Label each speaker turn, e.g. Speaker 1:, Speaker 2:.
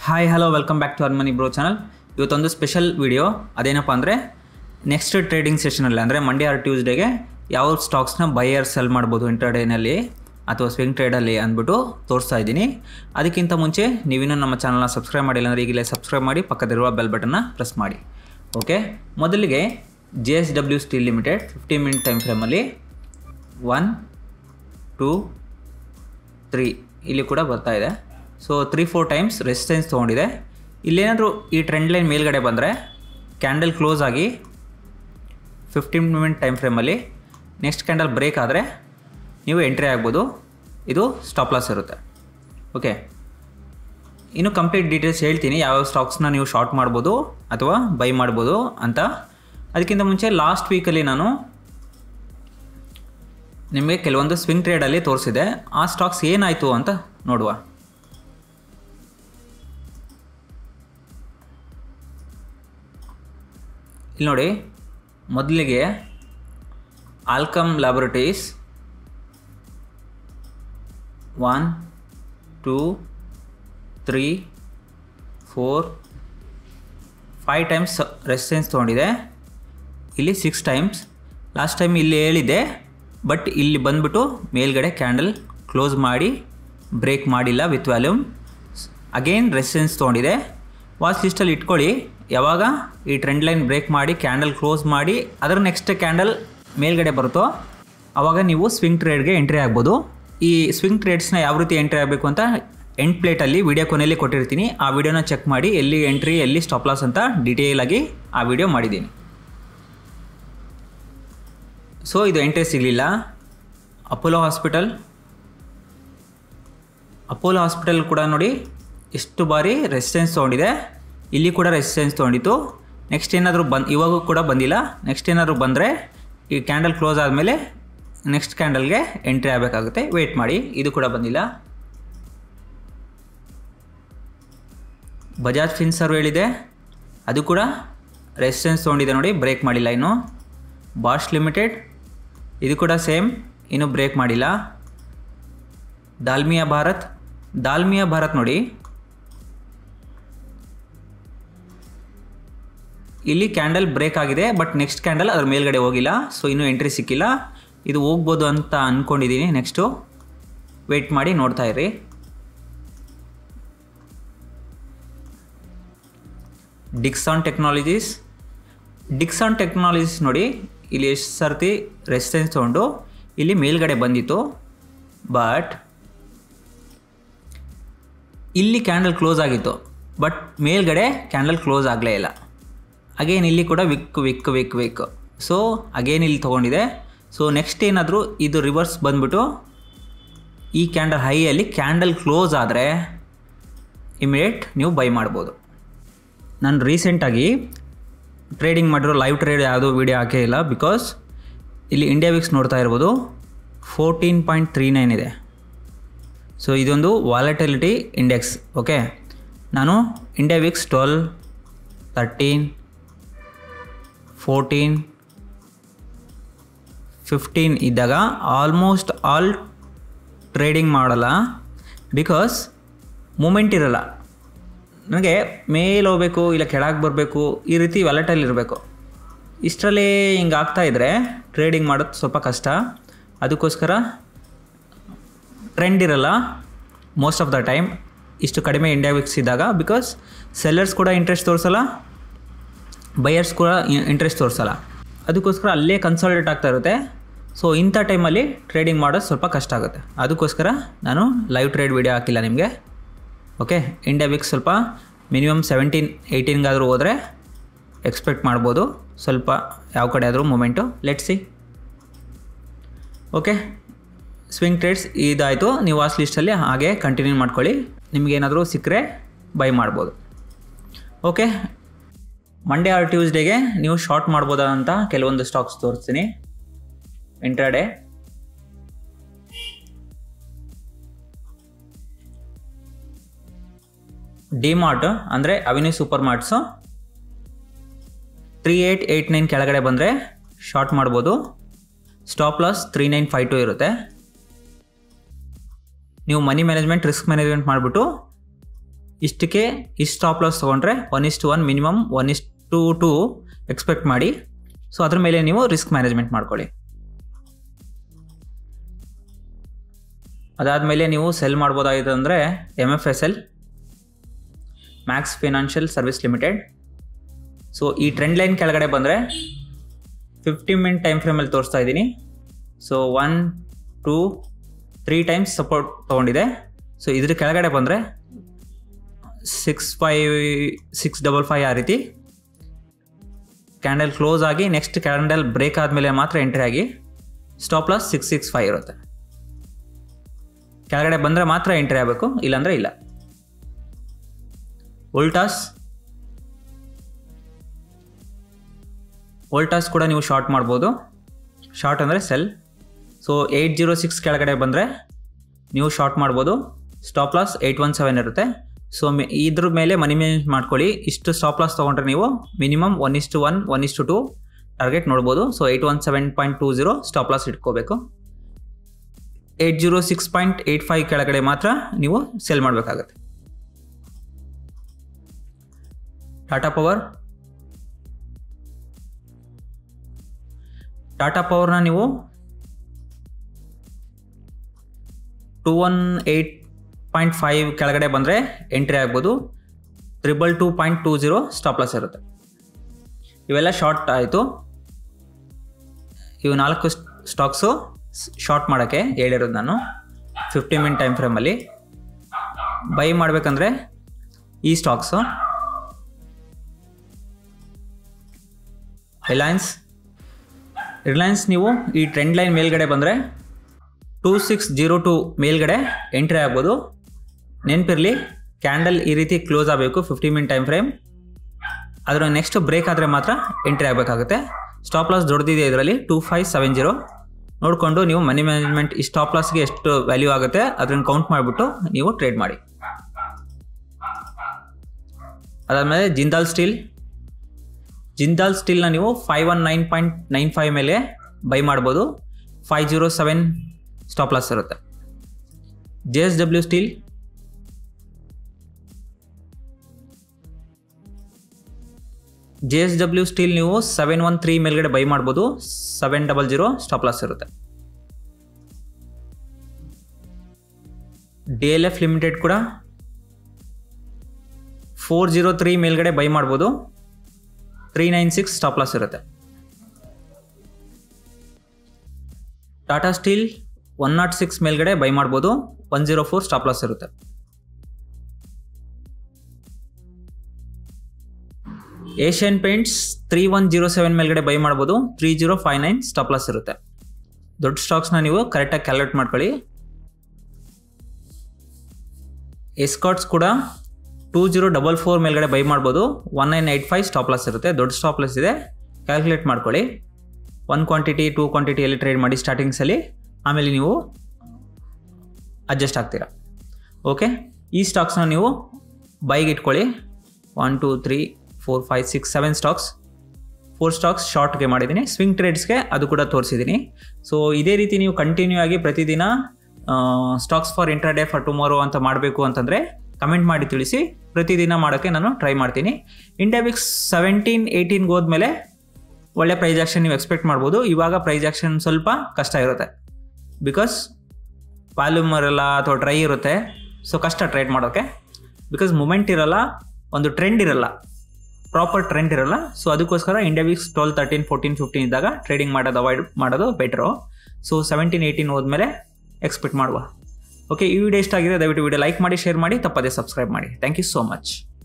Speaker 1: hi hello welcome back to ಅರ್ಮನಿ bro channel ಇವತ್ತೊಂದು special video ಅದೇನಪ್ಪ ಅಂದರೆ ನೆಕ್ಸ್ಟ್ ಟ್ರೇಡಿಂಗ್ ಸೆಷನಲ್ಲಿ ಅಂದರೆ ಮಂಡೇ ಆರ್ ಟ್ಯೂಸ್ಡೇಗೆ ಯಾವ ಸ್ಟಾಕ್ಸ್ನ ಬೈಯರ್ ಸೆಲ್ ಮಾಡ್ಬೋದು ಇಂಟರ್ಡೇನಲ್ಲಿ ಅಥವಾ ಸ್ವಿಂಗ್ ಟ್ರೇಡಲ್ಲಿ ಅಂದ್ಬಿಟ್ಟು ತೋರಿಸ್ತಾ ಇದ್ದೀನಿ ಅದಕ್ಕಿಂತ ಮುಂಚೆ ನೀವಿನ್ನೂ ನಮ್ಮ ಚಾನಲ್ನ ಸಬ್ಸ್ಕ್ರೈಬ್ ಮಾಡಿಲ್ಲ ಅಂದರೆ ಈಗಲೇ ಸಬ್ಸ್ಕ್ರೈಬ್ ಮಾಡಿ ಪಕ್ಕದಲ್ಲಿರುವ ಬೆಲ್ ಬಟನ್ನ ಪ್ರೆಸ್ ಮಾಡಿ ಓಕೆ ಮೊದಲಿಗೆ J S W steel limited fifty minute time ಫ್ರೇಮಲ್ಲಿ ಒನ್ ಟೂ ತ್ರೀ ಇಲ್ಲಿ ಕೂಡ ಬರ್ತಾ ಇದೆ so three four times resistance ತೊಗೊಂಡಿದೆ ಇಲ್ಲೇನಾದರೂ ಈ ಟ್ರೆಂಡ್ ಲೈನ್ ಮೇಲ್ಗಡೆ ಬಂದರೆ ಕ್ಯಾಂಡಲ್ ಕ್ಲೋಸ್ ಆಗಿ ಫಿಫ್ಟೀನ್ ಮಿನಿಟ್ ಟೈಮ್ ಫ್ರೇಮಲ್ಲಿ ನೆಕ್ಸ್ಟ್ ಕ್ಯಾಂಡಲ್ ಬ್ರೇಕ್ ಆದರೆ ನೀವು ಎಂಟ್ರಿ ಆಗ್ಬೋದು ಇದು ಸ್ಟಾಪ್ ಲಾಸ್ ಇರುತ್ತೆ ಓಕೆ ಇನ್ನು ಕಂಪ್ಲೀಟ್ ಡೀಟೇಲ್ಸ್ ಹೇಳ್ತೀನಿ ಯಾವ್ಯಾವ ಸ್ಟಾಕ್ಸ್ನ ನೀವು ಶಾರ್ಟ್ ಮಾಡ್ಬೋದು ಅಥವಾ ಬೈ ಮಾಡ್ಬೋದು ಅಂತ ಅದಕ್ಕಿಂತ ಮುಂಚೆ ಲಾಸ್ಟ್ ವೀಕಲ್ಲಿ ನಾನು ನಿಮಗೆ ಕೆಲವೊಂದು ಸ್ವಿಂಗ್ ಟ್ರೇಡಲ್ಲಿ ತೋರಿಸಿದೆ ಆ ಸ್ಟಾಕ್ಸ್ ಏನಾಯಿತು ಅಂತ ನೋಡುವ ಇಲ್ಲಿ ನೋಡಿ ಮೊದಲಿಗೆ Alkem laboratories one two three four five times resistance ತೊಗೊಂಡಿದೆ ಇಲ್ಲಿ ಸಿಕ್ಸ್ ಟೈಮ್ಸ್ ಲಾಸ್ಟ್ ಟೈಮ್ ಇಲ್ಲಿ ಹೇಳಿದೆ ಬಟ್ ಇಲ್ಲಿ ಬಂದ್ಬಿಟ್ಟು ಮೇಲ್ಗಡೆ ಕ್ಯಾಂಡಲ್ ಕ್ಲೋಸ್ ಮಾಡಿ ಬ್ರೇಕ್ ಮಾಡಿಲ್ಲ ವಿತ್ ವ್ಯಾಲ್ಯೂಮ್ ಅಗೇನ್ ರೆಸಿಸ್ಟೆನ್ಸ್ ತೊಗೊಂಡಿದೆ ವಾಚ್ ಲಿಸ್ಟಲ್ಲಿ ಇಟ್ಕೊಳ್ಳಿ ಯಾವಾಗ ಈ ಟ್ರೆಂಡ್ ಲೈನ್ ಬ್ರೇಕ್ ಮಾಡಿ ಕ್ಯಾಂಡಲ್ ಕ್ಲೋಸ್ ಮಾಡಿ ಅದರ ನೆಕ್ಸ್ಟ್ ಕ್ಯಾಂಡಲ್ ಮೇಲ್ಗಡೆ ಬರುತ್ತೋ ಆವಾಗ ನೀವು ಸ್ವಿಂಗ್ ಟ್ರೇಡ್ಗೆ ಎಂಟ್ರಿ ಆಗ್ಬೋದು ಈ ಸ್ವಿಂಗ್ ಟ್ರೇಡ್ಸ್ನ ಯಾವ ರೀತಿ ಎಂಟ್ರಿ ಆಗಬೇಕು ಅಂತ ಎಂಡ್ ಪ್ಲೇಟಲ್ಲಿ ವಿಡಿಯೋ ಕೊನೆಯಲ್ಲಿ ಕೊಟ್ಟಿರ್ತೀನಿ ಆ ವಿಡಿಯೋನ ಚೆಕ್ ಮಾಡಿ ಎಲ್ಲಿ ಎಂಟ್ರಿ ಎಲ್ಲಿ ಸ್ಟಾಪ್ ಲಾಸ್ ಅಂತ ಡೀಟೇಲ್ ಆಗಿ ಆ ವಿಡಿಯೋ ಮಾಡಿದ್ದೀನಿ ಸೊ ಇದು ಎಂಟ್ರಿ ಸಿಗಲಿಲ್ಲ ಅಪೋಲೋ ಹಾಸ್ಪಿಟಲ್ ಅಪೋಲೋ ಹಾಸ್ಪಿಟಲ್ ಕೂಡ ನೋಡಿ ಎಷ್ಟು ಬಾರಿ ರೆಸಿಸ್ಟೆನ್ಸ್ ತೊಗೊಂಡಿದೆ ಇಲ್ಲಿ ಕೂಡ ರೆಸಿಸ್ಟೆನ್ಸ್ ತೊಗೊಂಡಿತ್ತು ನೆಕ್ಸ್ಟ್ ಏನಾದರೂ ಬಂದು ಇವಾಗೂ ಕೂಡ ಬಂದಿಲ್ಲ ನೆಕ್ಸ್ಟ್ ಏನಾದರೂ ಬಂದರೆ ಈ ಕ್ಯಾಂಡಲ್ ಕ್ಲೋಸ್ ಆದಮೇಲೆ ನೆಕ್ಸ್ಟ್ ಕ್ಯಾಂಡಲ್ಗೆ ಎಂಟ್ರಿ ಆಗಬೇಕಾಗುತ್ತೆ ವೆಯ್ಟ್ ಮಾಡಿ ಇದು ಕೂಡ ಬಂದಿಲ್ಲ ಬಜಾಜ್ ಫಿನ್ಸರ್ವ್ ಹೇಳಿದೆ ಅದು ಕೂಡ ರೆಸಿಸ್ಟೆನ್ಸ್ ತೊಗೊಂಡಿದೆ ನೋಡಿ ಬ್ರೇಕ್ ಮಾಡಿಲ್ಲ ಇನ್ನು ಬಾಷ್ ಲಿಮಿಟೆಡ್ ಇದು ಕೂಡ ಸೇಮ್ ಇನ್ನೂ ಬ್ರೇಕ್ ಮಾಡಿಲ್ಲ ದಾಲ್ಮಿಯಾ ಭಾರತ್ ದಾಲ್ಮಿಯಾ ಭಾರತ್ ನೋಡಿ ಇಲ್ಲಿ ಕ್ಯಾಂಡಲ್ ಬ್ರೇಕ್ ಆಗಿದೆ ಬಟ್ ನೆಕ್ಸ್ಟ್ ಕ್ಯಾಂಡಲ್ ಅದ್ರ ಮೇಲ್ಗಡೆ ಹೋಗಿಲ್ಲ ಸೊ ಇನ್ನೂ ಎಂಟ್ರಿ ಸಿಕ್ಕಿಲ್ಲ ಇದು ಹೋಗ್ಬೋದು ಅಂತ ಅಂದ್ಕೊಂಡಿದ್ದೀನಿ ನೆಕ್ಸ್ಟು ವೆಯ್ಟ್ ಮಾಡಿ ನೋಡ್ತಾ ಇರಿ ಡಿಕ್ಸಾನ್ ಟೆಕ್ನಾಲಜೀಸ್ ಡಿಕ್ಸಾನ್ ಟೆಕ್ನಾಲಜೀಸ್ ನೋಡಿ ಇಲ್ಲಿ ಎಷ್ಟು ಸರ್ತಿ ರೆಸಿಸ್ಟೆನ್ಸ್ ತೊಗೊಂಡು ಇಲ್ಲಿ ಮೇಲ್ಗಡೆ ಬಂದಿತ್ತು ಬಟ್ ಇಲ್ಲಿ ಕ್ಯಾಂಡಲ್ ಕ್ಲೋಸ್ ಆಗಿತ್ತು ಬಟ್ ಮೇಲ್ಗಡೆ ಕ್ಯಾಂಡಲ್ ಕ್ಲೋಸ್ ಆಗಲೇ ಇಲ್ಲ ಅಗೇನ್ ಇಲ್ಲಿ ಕೂಡ wick wick wick wick so again ಇಲ್ಲಿ ತೊಗೊಂಡಿದೆ ಸೊ ನೆಕ್ಸ್ಟ್ ಏನಾದರೂ ಇದು ರಿವರ್ಸ್ ಬಂದ್ಬಿಟ್ಟು ಈ ಕ್ಯಾಂಡಲ್ ಹೈಯಲ್ಲಿ ಕ್ಯಾಂಡಲ್ ಕ್ಲೋಸ್ ಆದರೆ ಇಮಿಡಿಯೇಟ್ ನೀವು ಬೈ ಮಾಡ್ಬೋದು ನಾನು ರೀಸೆಂಟಾಗಿ ಟ್ರೇಡಿಂಗ್ ಮಾಡಿರೋ ಲೈವ್ ಟ್ರೇಡ್ ಯಾವುದೂ ವೀಡಿಯೋ ಹಾಕೇ ಇಲ್ಲ ಬಿಕಾಸ್ ಇಲ್ಲಿ ಇಂಡಿಯಾ ವಿಕ್ಸ್ ನೋಡ್ತಾ ಇರ್ಬೋದು ಫೋರ್ಟೀನ್ ಪಾಯಿಂಟ್ ತ್ರೀ ನೈನ್ ಇದೆ ಸೊ ಇದೊಂದು ವಾಲಟಿಲಿಟಿ ಇಂಡೆಕ್ಸ್ ಓಕೆ ನಾನು India VIX twelve thirteen fourteen fifteen ಇದ್ದಾಗ ಆಲ್ಮೋಸ್ಟ್ ಆಲ್ ಟ್ರೇಡಿಂಗ್ ಮಾಡಲ್ಲ ಬಿಕಾಸ್ ಮೂಮೆಂಟ್ ಇರಲ್ಲ ನನಗೆ ಮೇಲೆ ಹೋಗ್ಬೇಕು ಇಲ್ಲ ಕೆಳಗೆ ಬರಬೇಕು ಈ ರೀತಿ ವ್ಯಾಲೆಟಲ್ಲಿ ಇರಬೇಕು ಇಷ್ಟರಲ್ಲೇ ಹಿಂಗೆ ಆಗ್ತಾಯಿದ್ರೆ ಟ್ರೇಡಿಂಗ್ ಮಾಡೋದು ಸ್ವಲ್ಪ ಕಷ್ಟ ಅದಕ್ಕೋಸ್ಕರ ಟ್ರೆಂಡ್ ಇರಲ್ಲ ಮೋಸ್ಟ್ ಆಫ್ ದ ಟೈಮ್ ಇಷ್ಟು ಕಡಿಮೆ ಇಂಡಿಯಾ ವಿಕ್ಸ್ ಇದ್ದಾಗ ಬಿಕಾಸ್ ಸೆಲ್ಲರ್ಸ್ ಕೂಡ ಇಂಟ್ರೆಸ್ಟ್ ತೋರಿಸಲ್ಲ ಬಯರ್ಸ್ ಕೂಡ ಇಂಟ್ರೆಸ್ಟ್ ತೋರಿಸಲ್ಲ ಅದಕ್ಕೋಸ್ಕರ ಅಲ್ಲೇ ಕನ್ಸಾಲ್ಟೇಟ್ ಆಗ್ತಾ ಇರುತ್ತೆ ಸೊ ಇಂಥ ಟೈಮಲ್ಲಿ ಟ್ರೇಡಿಂಗ್ ಮಾಡೋದು ಸ್ವಲ್ಪ ಕಷ್ಟ ಆಗುತ್ತೆ ಅದಕ್ಕೋಸ್ಕರ ನಾನು ಲೈವ್ ಟ್ರೇಡ್ ವಿಡಿಯೋ ಹಾಕಿಲ್ಲ ನಿಮಗೆ ಓಕೆ ಇಂಡಿಯಾ ವಿಕ್ಸ್ ಸ್ವಲ್ಪ ಮಿನಿಮಮ್ ಸೆವೆಂಟೀನ್ ಏಯ್ಟೀನ್ಗಾದರೂ ಹೋದರೆ ಎಕ್ಸ್ಪೆಕ್ಟ್ ಮಾಡ್ಬೋದು ಸ್ವಲ್ಪ ಯಾವ ಕಡೆ ಆದರೂ moment let see okay swing trades ಇದಾಯಿತು ನೀವು ವಾಸ್ ಲಿಸ್ಟಲ್ಲಿ ಹಾಗೆ ಕಂಟಿನ್ಯೂ ಮಾಡ್ಕೊಳ್ಳಿ ನಿಮಗೇನಾದರೂ ಸಿಕ್ಕರೆ ಬೈ ಮಾಡ್ಬೋದು ಓಕೆ ಮಂಡೇ ಆರ್ ಟ್ಯೂಸ್ಡೇಗೆ ನೀವು ಶಾರ್ಟ್ ಮಾಡ್ಬೋದಂತ ಕೆಲವೊಂದು ಸ್ಟಾಕ್ಸ್ ತೋರಿಸ್ತೀನಿ ಇಂಟ್ರಾಡೇ ಡಿಮಾರ್ಟ್ ಅಂದರೆ Avenue Supermarts three eight eight nine ಕೆಳಗಡೆ ಬಂದರೆ ಶಾರ್ಟ್ ಮಾಡ್ಬೋದು stop loss three nine five two ಇರುತ್ತೆ ನೀವು ಮನಿ ಮ್ಯಾನೇಜ್ಮೆಂಟ್ ರಿಸ್ಕ್ ಮ್ಯಾನೇಜ್ಮೆಂಟ್ ಮಾಡಿಬಿಟ್ಟು ಇಷ್ಟಕ್ಕೆ ಇಷ್ಟು ಸ್ಟಾಪ್ ಲಾಸ್ ತೊಗೊಂಡ್ರೆ ಒನ್ ಇಷ್ಟು ಒನ್ ಮಿನಿಮಮ್ ಒನ್ ಇಷ್ಟು ಟು ಎಕ್ಸ್ಪೆಕ್ಟ್ ಮಾಡಿ ಸೊ ಅದ್ರ ಮೇಲೆ ನೀವು ರಿಸ್ಕ್ ಮ್ಯಾನೇಜ್ಮೆಂಟ್ ಮಾಡ್ಕೊಳ್ಳಿ ಅದಾದಮೇಲೆ ನೀವು ಸೆಲ್ ಮಾಡ್ಬೋದಾಗಿದೆ ಅಂದರೆ M F S L Max Financial Service Limited so ಈ ಟ್ರೆಂಡ್ ಲೈನ್ ಕೆಳಗಡೆ ಬಂದರೆ ಫಿಫ್ಟಿ ಮಿನಿಟ್ ಟೈಮ್ ಫ್ರೇಮಲ್ಲಿ ತೋರಿಸ್ತಾ ಇದ್ದೀನಿ so one two three times support ತೊಗೊಂಡಿದೆ ಸೊ ಇದ್ರ ಕೆಳಗಡೆ ಬಂದರೆ six five six double five ಆ ರೀತಿ ಕ್ಯಾಂಡಲ್ ಕ್ಲೋಸ್ ಆಗಿ ನೆಕ್ಸ್ಟ್ ಕ್ಯಾಂಡಲ್ ಬ್ರೇಕ್ ಆದಮೇಲೆ ಮಾತ್ರ ಎಂಟ್ರಿ ಆಗಿ stop loss six six five ಇರುತ್ತೆ ಕೆಳಗಡೆ ಬಂದರೆ ಮಾತ್ರ ಎಂಟ್ರಿ ಆಗಬೇಕು ಇಲ್ಲಾಂದರೆ ಇಲ್ಲ ವೋಲ್ಟಾಸ್ ವೋಲ್ಟಾಸ್ ಕೂಡ ನೀವು ಶಾರ್ಟ್ ಮಾಡ್ಬೋದು ಶಾರ್ಟ್ ಅಂದರೆ sell so eight zero six ಕೆಳಗಡೆ ಬಂದರೆ ನೀವು ಶಾರ್ಟ್ ಮಾಡ್ಬೋದು stop loss eight one seven ಇರುತ್ತೆ ಸೊ ಇದ್ರ ಮೇಲೆ ಮನಿ ಮ್ಯಾನೇಜ್ ಮಾಡ್ಕೊಳ್ಳಿ ಇಷ್ಟು ಸ್ಟಾಪ್ ಲಾಸ್ ತೊಗೊಂಡ್ರೆ ನೀವು ಮಿನಿಮಮ್ ಒನ್ ಇಸ್ಟು ಒನ್ ಒನ್ ಇಸ್ಟು ಟು ಟಾರ್ಗೆಟ್ ನೋಡ್ಬೋದು so eight one seven point two zero stop loss ಇಟ್ಕೋಬೇಕು eight zero six point eight five ಕೆಳಗಡೆ ಮಾತ್ರ ನೀವು ಸೆಲ್ ಮಾಡಬೇಕಾಗತ್ತೆ ಟಾಟಾ ಪವರ್ ಟಾಟಾ ಪವರ್ನ ನೀವು two one eight point five ಕೆಳಗಡೆ ಬಂದರೆ ಎಂಟ್ರಿ ಆಗ್ಬೋದು triple two point two zero stop loss ಇರುತ್ತೆ ಇವೆಲ್ಲ ಶಾರ್ಟ್ ಆಯಿತು ಇವು ನಾಲ್ಕು ಸ್ಟಾಕ್ಸು ಶಾರ್ಟ್ ಮಾಡೋಕ್ಕೆ ಹೇಳಿರೋದು ನಾನು ಫಿಫ್ಟಿ ಮಿನಿಟ್ ಟೈಮ್ ಫ್ರೇಮಲ್ಲಿ ಬೈ ಮಾಡಬೇಕಂದ್ರೆ ಈ ಸ್ಟಾಕ್ಸು ರಿಲಯನ್ಸ್ ರಿಲಯನ್ಸ್ ನೀವು ಈ ಟ್ರೆಂಡ್ ಲೈನ್ ಮೇಲ್ಗಡೆ ಬಂದರೆ ಟೂ ಸಿಕ್ಸ್ ಜೀರೋ ಟು ಮೇಲ್ಗಡೆ ಎಂಟ್ರಿ ಆಗ್ಬೋದು ನೆನಪಿರಲಿ ಕ್ಯಾಂಡಲ್ ಈ ರೀತಿ ಕ್ಲೋಸ್ ಆಗಬೇಕು ಫಿಫ್ಟಿ ಮಿನಿಟ್ ಟೈಮ್ ಫ್ರೇಮ್ ಅದರ ನೆಕ್ಸ್ಟ್ ಬ್ರೇಕ್ ಆದರೆ ಮಾತ್ರ ಎಂಟ್ರಿ ಆಗಬೇಕಾಗುತ್ತೆ ಸ್ಟಾಪ್ ಲಾಸ್ ದೊಡ್ಡದಿದೆ ಇದರಲ್ಲಿ ಟೂ ಫೈವ್ ಸೆವೆನ್ ಜೀರೋ ನೋಡಿಕೊಂಡು ನೀವು ಮನಿ ಮ್ಯಾನೇಜ್ಮೆಂಟ್ ಈ ಸ್ಟಾಪ್ ಲಾಸ್ಗೆ ಎಷ್ಟು ವ್ಯಾಲ್ಯೂ ಆಗುತ್ತೆ ಅದನ್ನು ಕೌಂಟ್ ಮಾಡಿಬಿಟ್ಟು ನೀವು ಟ್ರೇಡ್ ಮಾಡಿ ಅದಾದಮೇಲೆ ಜಿಂದಾಲ್ ಸ್ಟೀಲ್ ಜಿಂದಾಲ್ ಸ್ಟೀಲ್ನ ನೀವು five one nine point nine five ಮೇಲೆ ಬೈ ಮಾಡ್ಬೋದು five zero seven stop loss ಇರುತ್ತೆ J S W steel J S W steel ನೀವು ಸೆವೆನ್ ಒನ್ ತ್ರೀ ಮೇಲ್ಗಡೆ ಬೈ ಮಾಡ್ಬೋದು seven double zero stop loss ಇರುತ್ತೆ ಡಿ ಎಲ್ ಎಫ್ ಲಿಮಿಟೆಡ್ ಕೂಡ four zero three ಮೇಲ್ಗಡೆ buy ಮಾಡ್ಬೋದು three nine six stop loss ಇರುತ್ತೆ Tata steel one naught six ಮೇಲ್ಗಡೆ buy ಮಾಡ್ಬೋದು one zero four stop loss ಇರುತ್ತೆ Asian Paints three one zero seven ಮೇಲ್ಗಡೆ buy ಮಾಡ್ಬೋದು three zero five nine stop loss ಇರುತ್ತೆ ದೊಡ್ಡ ಸ್ಟಾಕ್ಸ್ನ ನೀವು ಕರೆಕ್ಟಾಗಿ ಕ್ಯಾಲ್ಕುಲೇಟ್ ಮಾಡ್ಕೊಳ್ಳಿ ಎಸ್ಕಾಟ್ಸ್ ಕೂಡ ಟೂ ಜೀರೋ ಡಬಲ್ ಫೋರ್ ಮೇಲ್ಗಡೆ ಬೈ ಮಾಡ್ಬೋದು one nine eight five stop loss ಇರುತ್ತೆ ದೊಡ್ಡ ಸ್ಟಾಪ್ ಲಾಸ್ ಇದೆ ಕ್ಯಾಲ್ಕುಲೇಟ್ ಮಾಡ್ಕೊಳ್ಳಿ ಒನ್ ಕ್ವಾಂಟಿಟಿ ಟೂ ಕ್ವಾಂಟಿಟಿಯಲ್ಲಿ ಟ್ರೇಡ್ ಮಾಡಿ ಸ್ಟಾರ್ಟಿಂಗ್ಸಲ್ಲಿ ಆಮೇಲೆ ನೀವು ಅಡ್ಜಸ್ಟ್ ಆಗ್ತೀರಾ ಓಕೆ ಈ ಸ್ಟಾಕ್ಸ್ನ ನೀವು ಬೈಗೆ ಇಟ್ಕೊಳ್ಳಿ one two three four five six seven stocks four stocks ಶಾರ್ಟ್ಗೆ ಮಾಡಿದ್ದೀನಿ ಸ್ವಿಂಗ್ ಟ್ರೇಡ್ಸ್ಗೆ ಅದು ಕೂಡ ತೋರಿಸಿದ್ದೀನಿ ಸೊ ಇದೇ ರೀತಿ ನೀವು ಕಂಟಿನ್ಯೂ ಆಗಿ ಪ್ರತಿದಿನ stocks for intraday for tomorrow ಅಂತ ಮಾಡಬೇಕು ಅಂತಂದರೆ ಕಮೆಂಟ್ ಮಾಡಿ ತಿಳಿಸಿ ಪ್ರತಿದಿನ ಮಾಡೋಕ್ಕೆ ನಾನು ಟ್ರೈ ಮಾಡ್ತೀನಿ ಇಂಡಿಯಾ ವಿಕ್ಸ್ ಸೆವೆಂಟೀನ್ ಏಯ್ಟೀನ್ಗೆ ಹೋದ್ಮೇಲೆ ಒಳ್ಳೆ ಪ್ರೈಸ್ ಆಕ್ಷನ್ ನೀವು ಎಕ್ಸ್ಪೆಕ್ಟ್ ಮಾಡ್ಬೋದು ಇವಾಗ ಪ್ರೈಸ್ ಆಕ್ಷನ್ ಸ್ವಲ್ಪ ಕಷ್ಟ ಇರುತ್ತೆ ಬಿಕಾಸ್ ವಾಲ್ಯೂಮ್ ಇರಲ್ಲ ಅಥವಾ ಡ್ರೈ ಇರುತ್ತೆ ಸೊ ಕಷ್ಟ ಟ್ರೇಡ್ ಮಾಡೋಕ್ಕೆ ಬಿಕಾಸ್ ಮೂಮೆಂಟ್ ಇರಲ್ಲ ಒಂದು ಟ್ರೆಂಡ್ ಇರಲ್ಲ ಪ್ರಾಪರ್ ಟ್ರೆಂಡ್ ಇರಲ್ಲ ಸೊ ಅದಕ್ಕೋಸ್ಕರ India VIX twelve thirteen fourteen fifteen ಇದ್ದಾಗ ಟ್ರೇಡಿಂಗ್ ಮಾಡೋದು ಅವಾಯ್ಡ್ ಮಾಡೋದು ಬೆಟ್ರು ಸೊ ಸೆವೆಂಟೀನ್ ಏಯ್ಟೀನ್ ಹೋದ್ಮೇಲೆ ಎಕ್ಸ್ಪೆಕ್ಟ್ ಮಾಡುವ ಓಕೆ ಈ ವಿಡಿಯೋ ಇಷ್ಟ ಆಗಿದೆ ದಯವಿಟ್ಟು ವಿಡಿಯೋ ಲೈಕ್ ಮಾಡಿ ಶೇರ್ ಮಾಡಿ ತಪ್ಪದೇ ಸಬ್ಸ್ಕ್ರೈಬ್ ಮಾಡಿ ಥ್ಯಾಂಕ್ ಯು ಸೋ ಮಚ್